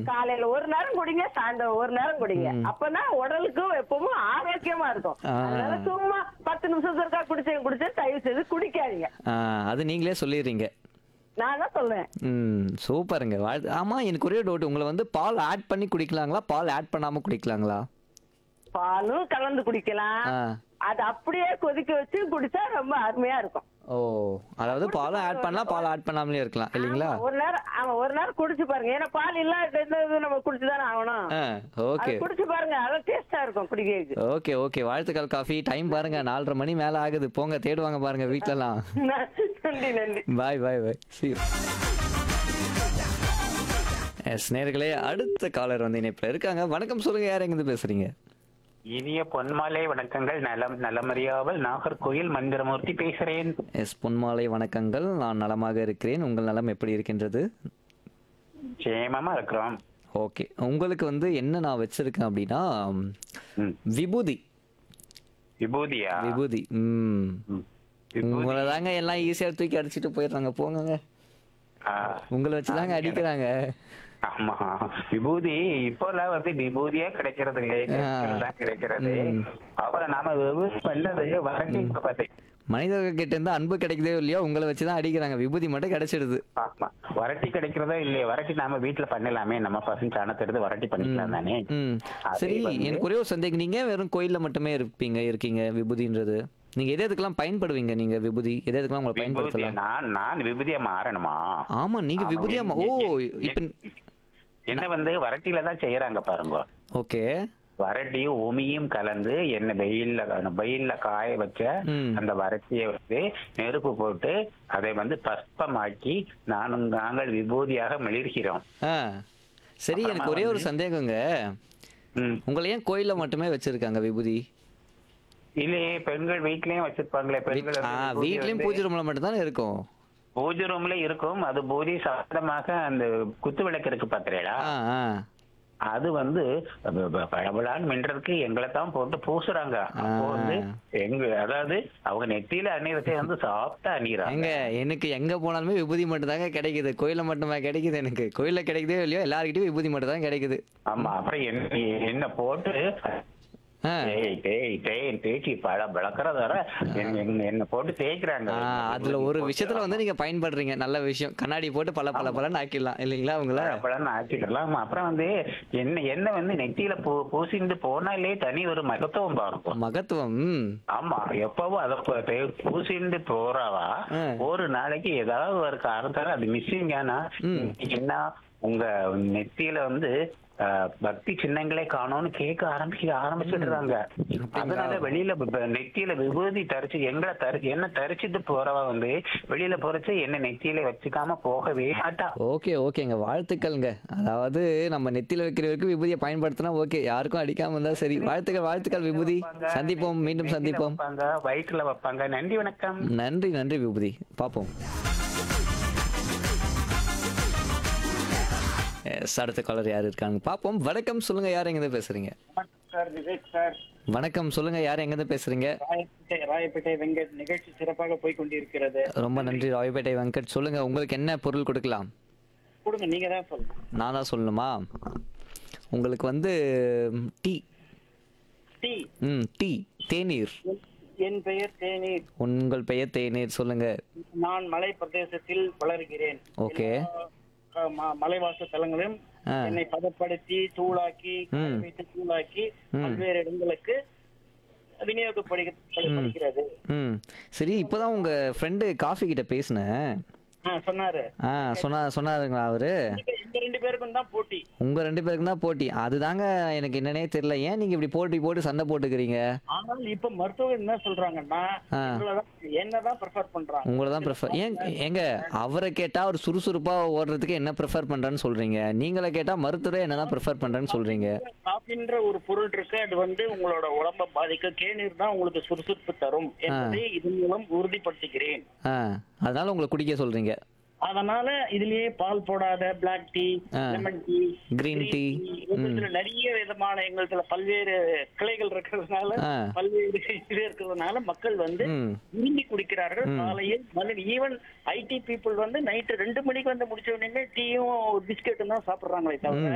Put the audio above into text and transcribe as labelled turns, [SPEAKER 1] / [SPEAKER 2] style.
[SPEAKER 1] காலையில ஒரு நேரம் குடிங்க சாயந்தரம் ஒரு நேரம் குடிங்க அப்பதான் உடலுக்கும் எப்பவும் ஆரோக்கியமா இருக்கும்
[SPEAKER 2] ஆ.
[SPEAKER 1] அதனால சும்மா பத்து நிமிஷத்துக்கு இருக்கா குடிச்சேன் குடிச்சேன் தயவு செய்து குடிக்காதீங்க
[SPEAKER 2] ஆ, அது நீங்களே சொல்லிடுறீங்க
[SPEAKER 1] நான் தான் சொல்லுவேன்
[SPEAKER 2] ம் சூப்பருங்க வாழ்த்து ஆமாம் எனக்கு ஒரே டவுட் உங்களை வந்து பால் ஆட் பண்ணி குடிக்கலாங்களா பால் ஆட் பண்ணாமல் குடிக்கலாங்களா
[SPEAKER 1] பாலும் கலந்து குடிக்கலாம்
[SPEAKER 2] ஆ
[SPEAKER 1] அது அப்படியே கொதிக்க வச்சு குடிச்சா ரொம்ப அருமையா இருக்கும்
[SPEAKER 2] ஓ அதாவது பாலும் ஆட் பண்ணலாம் பால் ஆட் பண்ணாமலே இருக்கலாம் இல்லைங்களா
[SPEAKER 1] ஆமா, ஒரு நேரம் ஆமா ஒரு நேரம் குடிச்சு பாருங்க ஏன்னா பால் இல்லாத இது நம்ம குடிச்சுதானே ஆகணும்
[SPEAKER 2] ஆ ஓகே
[SPEAKER 1] அது குடிச்சு பாருங்க அதான் டேஸ்டா இருக்கும் குடிக்கிறதுக்கு
[SPEAKER 2] ஓகே ஓகே வாழ்த்துக்கள் காஃபி டைம் பாருங்க நாலரை மணி மேலே ஆகுது போங்க தேடுவாங்க பாருங்க வீட்டிலலாம்
[SPEAKER 1] நன்றி நன்றி
[SPEAKER 2] bye bye bye see you எஸ் நேர்களே அடுத்த காலர் வந்து இணைப்பில் இருக்காங்க வணக்கம் சொல்லுங்க யார் எங்கேருந்து பேசுறீங்க
[SPEAKER 3] இனிய பொன்மாலை வணக்கங்கள் நலம் நலமறியாமல் நாகர்கோயில் மந்திரமூர்த்தி பேசுறேன்
[SPEAKER 2] எஸ் பொன்மாலை வணக்கங்கள் நான் நலமாக இருக்கிறேன் உங்கள் நலம் எப்படி இருக்கின்றது
[SPEAKER 3] சேமமா இருக்கிறோம்
[SPEAKER 2] ஓகே உங்களுக்கு வந்து என்ன நான் வச்சிருக்கேன் அப்படின்னா
[SPEAKER 3] ம்.
[SPEAKER 2] விபூதி
[SPEAKER 3] விபூதியா
[SPEAKER 2] விபூதி ம்
[SPEAKER 3] ம். விபூதி.
[SPEAKER 2] உங்களை தாங்க எல்லாம் ஈஸியாக தூக்கி அடிச்சிட்டு போயிடுறாங்க போங்கங்க
[SPEAKER 3] ஆ,
[SPEAKER 2] உங்களை வச்சு தாங்க அடிக்கிறாங்க
[SPEAKER 3] ஆமா விபூதி இப்போல்லாம் வந்து விபூதியே கிடைக்கிறது இல்லை கெமிக்கல் தான் கிடைக்கிறது அப்புறம் நாம விபூதி பண்ணது வரட்டி பார்த்து
[SPEAKER 2] மனிதர்கள் கிட்ட இருந்து அன்பு கிடைக்குதோ இல்லையோ உங்களை வச்சு தான் அடிக்கிறாங்க விபூதி மட்டும் கிடைச்சிடுது
[SPEAKER 3] ஆமா வரட்டி கிடைக்கிறதோ இல்லையே வரட்டி நாம வீட்டுல பண்ணலாமே நம்ம பசங்க சாணத்தை எடுத்து வரட்டி பண்ணிக்கலாம் தானே
[SPEAKER 2] ம்
[SPEAKER 3] அதே
[SPEAKER 2] சரி
[SPEAKER 3] வந்து-
[SPEAKER 2] எனக்கு ஒரே ஒரு சந்தேகம் நீங்க வெறும் கோயில்ல மட்டுமே இருப்பீங்க இருக்கீங்க விபூதின்றது நீங்க எது எதுக்கெல்லாம் பயன்படுவீங்க நீங்க விபூதி எது எதுக்கெல்லாம் உங்களை
[SPEAKER 3] விபூதியா
[SPEAKER 2] பயன்படுத்தலாம்
[SPEAKER 3] நான் நான் விபூதியா மாறணுமா
[SPEAKER 2] ஆமா நீங்க
[SPEAKER 3] ஆமா,
[SPEAKER 2] விபூதியா மா- ஓ
[SPEAKER 3] எ- எ-
[SPEAKER 2] இப்ப
[SPEAKER 3] என்ன வந்து வரட்டில தான் செய்யறாங்க பாருங்க
[SPEAKER 2] ஓகே
[SPEAKER 3] வரட்டியும் உமியும் கலந்து என்ன வெயில்ல வெயில்ல காய வச்ச
[SPEAKER 2] ம்.
[SPEAKER 3] அந்த வரட்டியை வந்து நெருப்பு போட்டு அதை வந்து பஸ்பமாக்கி நானும் நாங்கள் விபூதியாக மிளிர்கிறோம்
[SPEAKER 2] ஆ சரி எனக்கு ஒரே ஒரு சந்தேகங்க
[SPEAKER 3] ம்.
[SPEAKER 2] உங்களை ஏன் கோயில்ல மட்டுமே வச்சிருக்காங்க விபூதி
[SPEAKER 3] இல்லையே பெண்கள் வீட்லயும் வச்சிருப்பாங்களே பெண்கள்
[SPEAKER 2] ஆ
[SPEAKER 3] வந்து விபூதி
[SPEAKER 2] வீட்லயும்
[SPEAKER 3] வந்து
[SPEAKER 2] பூஜை ரூம்ல மட்டும் தானே இருக்கும்
[SPEAKER 3] பூஜை ரூம்ல இருக்கும் அது பூஜை சாதமாக அந்த குத்து விளக்கு இருக்கு பாத்திரேடா
[SPEAKER 2] ஆ ஆ
[SPEAKER 3] அது வந்து ப- ப- பளபளன்னு மின்றதுக்கு எங்களை தான் போட்டு பூசுறாங்க அப்போ வந்து எங்க அதாவது அவங்க நெத்தியில அணிறதே வந்து சாப்பிட்டா அணிறாங்க
[SPEAKER 2] எங்க எனக்கு எங்க போனாலுமே விபூதி மட்டும் தாங்க கிடைக்குது கோயில்ல மட்டுமா கிடைக்குது எனக்கு கோயில்ல கிடைக்குதோ இல்லையோ எல்லாருக்கிட்டையும் விபூதி மட்டும் தான் கிடைக்குது
[SPEAKER 3] ஆமா அப்புறம் என்ன என்ன போட்டு
[SPEAKER 2] ஆ
[SPEAKER 3] தேய் தேய் தேய் தேய்ச்சி பழ விளக்குறத வர என்ன- என்ன- என்ன போட்டு தேய்க்கிறாங்க
[SPEAKER 2] ஆ, அதுல ஒரு விஷயத்துல வந்து நீங்க பயன்படுறீங்க நல்ல விஷயம் கண்ணாடி போட்டு பல பல பலன்னு ஆக்கிடலாம் இல்லைங்களா உங்களை
[SPEAKER 3] பழப்பழம்னு ஆக்கிக்கலாம் அப்புறம் வந்து என்ன என்ன வந்து நெத்தியில பூ பூசிட்டு போனாலே தனி ஒரு மகத்துவம் பார்க்கும்
[SPEAKER 2] மகத்துவம் ம்.
[SPEAKER 3] ஆமா எப்பவும் அத ப- தே- பூசிட்டு போறாவா
[SPEAKER 2] ஆ.
[SPEAKER 3] ஒரு நாளைக்கு ஏதாவது ஒரு காரணத்தால அது மிஸ்ஸிங் ஆனா என்ன உங்க நெத்தியில வந்து அஹ், பக்தி சின்னங்களே காணோம்னு கேட்க ஆரம்பிக்க ஆரம்பிச்சிடுறாங்க அதனால வெளியில ப- ப- நெத்தியில விபூதி தரிச்சு எங்களை தரிச்சு என்ன தரிச்சிட்டு போறவா வந்து வெளியில போறச்சு என்ன நெத்தியில வச்சுக்காம போகவே மாட்டா
[SPEAKER 2] ஓகே ஓகேங்க வாழ்த்துக்கள்ங்க அதாவது நம்ம நெத்தியில வைக்கிறவருக்கு விபூதியை பயன்படுத்தினா ஓகே யாருக்கும் அடிக்காம இருந்தா சரி வாழ்த்துக்கள் வாழ்த்துக்கள் விபூதி சந்திப்போம் மீண்டும் சந்திப்போம்
[SPEAKER 3] வைப்பாங்க வயிற்றுல வைப்பாங்க நன்றி வணக்கம்
[SPEAKER 2] நன்றி நன்றி விபூதி பார்ப்போம் எஸ் அடுத்த காலர் யார் இருக்காங்க பார்ப்போம் வணக்கம் சொல்லுங்க யார் எங்கேருந்து பேசுறீங்க
[SPEAKER 4] சார் விவேக் சார்
[SPEAKER 2] வணக்கம் சொல்லுங்க யார் எங்கேருந்து பேசுறீங்க
[SPEAKER 4] ராயப்பேட்டை ராயப்பேட்டை வெங்கட் நிகழ்ச்சி சிறப்பாக போய் கொண்டிருக்கிறது
[SPEAKER 2] ரொம்ப நன்றி ராயப்பேட்டை வெங்கட் சொல்லுங்க உங்களுக்கு என்ன பொருள் கொடுக்கலாம்
[SPEAKER 4] கொடுங்க நீங்க தான் சொல்லுங்க
[SPEAKER 2] நான் தான் சொல்லணுமா உங்களுக்கு வந்து டீ
[SPEAKER 4] டீ
[SPEAKER 2] ம் டீ தேநீர்
[SPEAKER 4] என் பெயர் தேநீர்
[SPEAKER 2] உங்கள் பெயர் தேநீர் சொல்லுங்க
[SPEAKER 4] நான் மலை பிரதேசத்தில் வளர்கிறேன்
[SPEAKER 2] ஓகே
[SPEAKER 4] எல்லா, அஹ், ம- மலைவாச தலங்களையும்
[SPEAKER 2] ஆ.
[SPEAKER 4] என்னை பதப்படுத்தி தூளாக்கி காய வைத்து தூளாக்கி பல்வேறு இடங்களுக்கு விநியோகப்படுகிறது
[SPEAKER 2] ம் சரி இப்போதான் உங்க ஃப்ரெண்டு காஃபி கிட்ட பேசினேன்
[SPEAKER 4] ஆ, சொன்னாரு
[SPEAKER 2] ஆ சொன்னா சொன்னாருங்களா அவரு
[SPEAKER 4] இந்த ரெண்டு பேருக்கும் தான் போட்டி
[SPEAKER 2] உங்க ரெண்டு பேருக்கும் தான் போட்டி அதுதாங்க எனக்கு என்னன்னே தெரியல ஏன் நீங்க இப்படி போட்டி போட்டு சண்டை போட்டுக்கிறீங்க
[SPEAKER 4] ஆனால் இப்ப மருத்துவர் என்ன சொல்றாங்கன்னா
[SPEAKER 2] ஆ.
[SPEAKER 4] எங்களதான் என்னதான் ப்ரிஃபர் பண்றாங்க
[SPEAKER 2] உங்களை தான் ப்ரிஃபர் ஏன் ஏங்க அவரை கேட்டா அவர் சுறுசுறுப்பா ஓடுறதுக்கு என்ன ப்ரிஃபர் பண்றேன்னு சொல்றீங்க நீங்களே கேட்டா மருத்துவரே என்னதான் ப்ரிஃபர் பண்றேன்னு சொல்றீங்க
[SPEAKER 4] காஃபின்ற ஒரு பொருள் இருக்கு அது வந்து உங்களோட உடம்ப பாதிக்க கேநீர் தான் உங்களுக்கு சுறுசுறுப்பு தரும் என்பதை இதன் மூலம் உறுதிப்படுத்துகிறேன்
[SPEAKER 2] ஆ அதனால உங்களை குடிக்க சொல்றீங்க
[SPEAKER 4] அதனால இதுலயே பால் போடாத பிளாக் டீ
[SPEAKER 2] ஆ.
[SPEAKER 4] Lemon tea
[SPEAKER 2] Green tea.
[SPEAKER 4] எங்கள்துல நிறைய விதமான எங்கள்துல பல்வேறு கிளைகள் இருக்கிறதுனால
[SPEAKER 2] ஆ.
[SPEAKER 4] பல்வேறு இது இருக்கிறதுனால மக்கள் வந்து
[SPEAKER 2] ம்
[SPEAKER 4] விரும்பி குடிக்கிறார்கள் காலையில் மதியம் ஈவன் ஐடி பீப்புள் வந்து நைட்டு ரெண்டு மணிக்கு வந்து முடிச்ச உடனே டீயும் பிஸ்கெட்டும் தான் சாப்பிடுறாங்களே தவிர